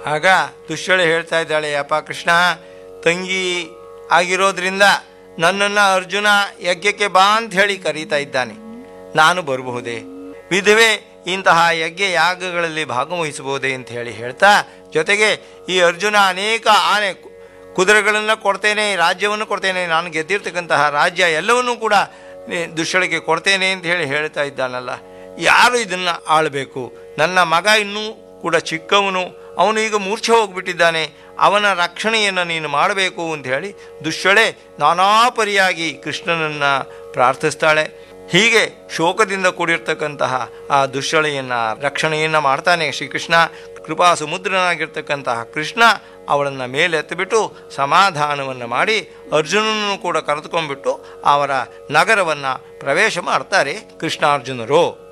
ಆಗ ದುಶ್ಯಳೆ ಹೇಳ್ತಾ ಇದ್ದಾಳೆ ಯಪ್ಪ ಕೃಷ್ಣ ತಂಗಿ ಆಗಿರೋದ್ರಿಂದ ನನ್ನನ್ನು ಅರ್ಜುನ ಯಜ್ಞಕ್ಕೆ ಬಾ ಅಂತ ಹೇಳಿ ಕರೀತಾ ಇದ್ದಾನೆ ನಾನು ಬರಬಹುದೇ ವಿಧವೆ ಇಂತಹ ಯಜ್ಞ ಯಾಗಗಳಲ್ಲಿ ಭಾಗವಹಿಸಬಹುದೇ ಅಂತ ಹೇಳಿ ಹೇಳ್ತಾ ಜೊತೆಗೆ ಈ ಅರ್ಜುನ ಅನೇಕ ಆನೆ ಕು- ಕುದುರೆಗಳನ್ನು ಕೊಡ್ತೇನೆ ರಾಜ್ಯವನ್ನು ಕೊಡ್ತೇನೆ ನಾನು ಗೆದ್ದಿರ್ತಕ್ಕಂತಹ ರಾಜ್ಯ ಎಲ್ಲವನ್ನೂ ಕೂಡ ನಿ- ದುಶ್ಯಳಿಗೆ ಕೊಡ್ತೇನೆ ಅಂತ ಹೇಳಿ ಹೇಳ್ತಾ ಇದ್ದಾನಲ್ಲ ಯಾರು ಇದನ್ನು ಆಳಬೇಕು ನನ್ನ ಮಗ ಇನ್ನೂ ಕೂಡ ಚಿಕ್ಕವನು ಅವನು ಈಗ ಮೂರ್ಛೆ ಹೋಗ್ಬಿಟ್ಟಿದ್ದಾನೆ ಅವನ ರಕ್ಷಣೆಯನ್ನು ನೀನು ಮಾಡಬೇಕು ಅಂತ ಹೇಳಿ ದುಶ್ಯಳೆ ನಾನಾ ಪರಿಯಾಗಿ ಕೃಷ್ಣನನ್ನು ಪ್ರಾರ್ಥಿಸ್ತಾಳೆ ಹೀಗೆ ಶೋಕದಿಂದ ಕೂಡಿರ್ತಕ್ಕಂತಹ ಆ ದುಶ್ಯಳೆಯನ್ನು ರಕ್ಷಣೆಯನ್ನು ಮಾಡ್ತಾನೆ ಶ್ರೀಕೃಷ್ಣ ಕೃಪಾ ಸಮುದ್ರನಾಗಿರ್ತಕ್ಕಂತಹ ಕೃಷ್ಣ ಅವಳನ್ನು ಮೇಲೆತ್ತಿಬಿಟ್ಟು ಸಮಾಧಾನವನ್ನು ಮಾಡಿ ಅರ್ಜುನನನ್ನು ಕೂಡ ಕರೆದುಕೊಂಡ್ಬಿಟ್ಟು ಅವರ ನಗರವನ್ನು ಪ್ರವೇಶ ಮಾಡ್ತಾರೆ ಕೃಷ್ಣಾರ್ಜುನರು